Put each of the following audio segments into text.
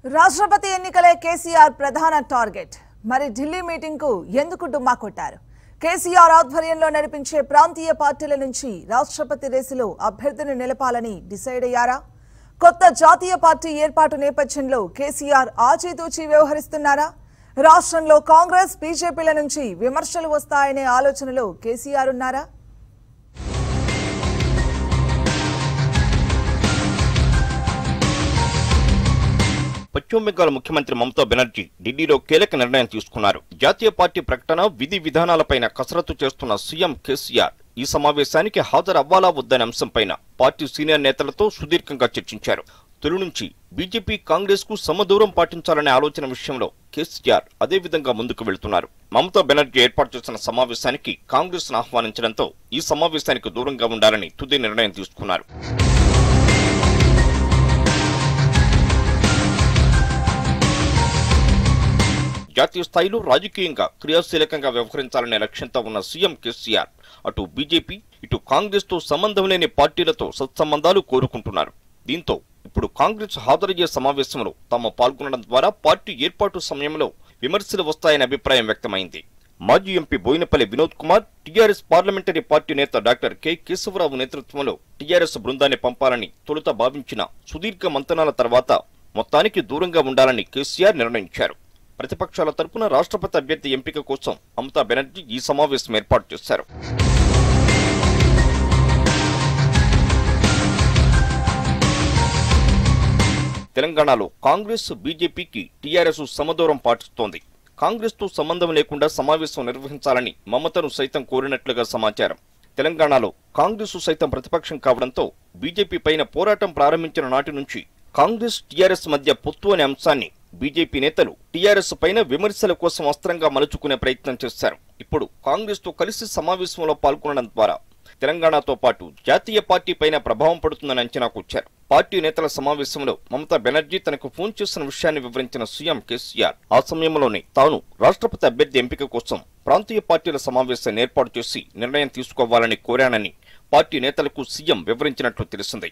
రాష్ట్రపతి ఎన్నికలే కేసీఆర్ ప్రధాన టార్గెట్ మరి ఢిల్లీ మీటింగ్ కు ఎందుకు డుమ్మా కొట్టారు కేసీఆర్ ఆధ్వర్యంలో నడిపించే ప్రాంతీయ పార్టీల నుంచి రాష్ట్రపతి రేసులో అభ్యర్థిని నిలపాలని డిసైడ్ అయ్యారా కొత్త జాతీయ పార్టీ ఏర్పాటు నేపథ్యంలో కేసీఆర్ ఆచితూచి వ్యవహరిస్తున్నారా రాష్ట్రంలో కాంగ్రెస్ బీజేపీల నుంచి విమర్శలు వస్తాయనే ఆలోచనలో కేసీఆర్ ఉన్నారా పశ్చిమ బెంగాల్ ముఖ్యమంత్రి మమతా బెనర్జీ ఢిల్లీలో కీలక నిర్ణయం తీసుకున్నారు జాతీయ పార్టీ ప్రకటన విధి విధానాలపైన కసరత్తు చేస్తున్న సీఎం కేసీఆర్ ఈ సమావేశానికి హాజరవ్వాలా వద్దనే అంశంపైన పార్టీ సీనియర్ నేతలతో సుదీర్ఘంగా చర్చించారు తొలి నుంచి బీజేపీ కాంగ్రెస్ కు సమదూరం పాటించాలనే ఆలోచన విషయంలో కేసీఆర్ అదే విధంగా ముందుకు వెళ్తున్నారు మమతా బెనర్జీ ఏర్పాటు చేసిన సమావేశానికి కాంగ్రెస్ ను ఆహ్వానించడంతో ఈ సమావేశానికి దూరంగా ఉండాలని తుది నిర్ణయం తీసుకున్నారు జాతీయ స్థాయిలో రాజకీయంగా క్రియాశీలకంగా వ్యవహరించాలనే లక్ష్యంతో ఉన్న సీఎం కేసీఆర్ అటు బీజేపీ ఇటు కాంగ్రెస్ తో సంబంధం లేని పార్టీలతో సత్సంబంధాలు కోరుకుంటున్నారు దీంతో ఇప్పుడు కాంగ్రెస్ హాజరయ్యే సమావేశంలో తాము పాల్గొనడం ద్వారా పార్టీ ఏర్పాటు సమయంలో విమర్శలు వస్తాయనే అభిప్రాయం వ్యక్తమైంది మాజీ MP Boinapalli Vinod Kumar TRS parliamentary party నేత డాక్టర్ కె కేశవరావు నేతృత్వంలో టీఆర్ఎస్ బృందాన్ని పంపాలని తొలుత భావించిన సుదీర్ఘ మంతనాల తర్వాత మొత్తానికి దూరంగా ఉండాలని కేసీఆర్ నిర్ణయించారు ప్రతిపక్షాల తరపున రాష్ట్రపతి అభ్యర్థి ఎంపిక కోసం మమతా బెనర్జీ ఈ సమావేశం ఏర్పాటు చేశారు తెలంగాణలో కాంగ్రెస్ బీజేపీకి టీఆర్ఎస్ సమదూరం పాటిస్తోంది కాంగ్రెస్ తో సంబంధం లేకుండా సమావేశం నిర్వహించాలని మమతను సైతం కోరినట్లుగా సమాచారం తెలంగాణలో కాంగ్రెస్ సైతం ప్రతిపక్షం కావడంతో బీజేపీ పైన పోరాటం ప్రారంభించిన నాటి నుంచి కాంగ్రెస్ టీఆర్ఎస్ మధ్య పొత్తు అనే అంశాన్ని బీజేపీ నేతలు టీఆర్ఎస్ పైన విమర్శల కోసం అస్త్రంగా మలుచుకునే ప్రయత్నం చేశారు ఇప్పుడు కాంగ్రెస్ తో కలిసి సమావేశంలో పాల్గొనడం ద్వారా తెలంగాణతో పాటు జాతీయ పార్టీ పైన ప్రభావం పడుతుందని అంచనాకు వచ్చారు పార్టీ నేతల సమావేశంలో మమతా బెనర్జీ తనకు ఫోన్ చేసిన విషయాన్ని వివరించిన సీఎం కేసీఆర్ ఆ సమయంలోనే తాను రాష్ట్రపతి అభ్యర్థి ఎంపిక కోసం ప్రాంతీయ పార్టీల సమావేశాన్ని ఏర్పాటు చేసి నిర్ణయం తీసుకోవాలని కోరానని పార్టీ నేతలకు సీఎం వివరించినట్లు తెలిసింది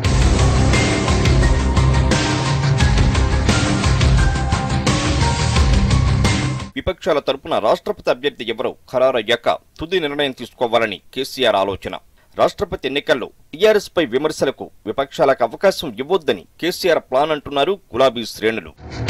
విపక్షాల తరపున రాష్ట్రపతి అభ్యర్థి ఎవరో ఖరారయ్యాక తుది నిర్ణయం తీసుకోవాలని కేసీఆర్ ఆలోచన రాష్ట్రపతి ఎన్నికల్లో టీఆర్ఎస్ పై విమర్శలకు విపక్షాలకు అవకాశం ఇవ్వొద్దని కేసీఆర్ ప్లాన్ అంటున్నారు గులాబీ శ్రేణులు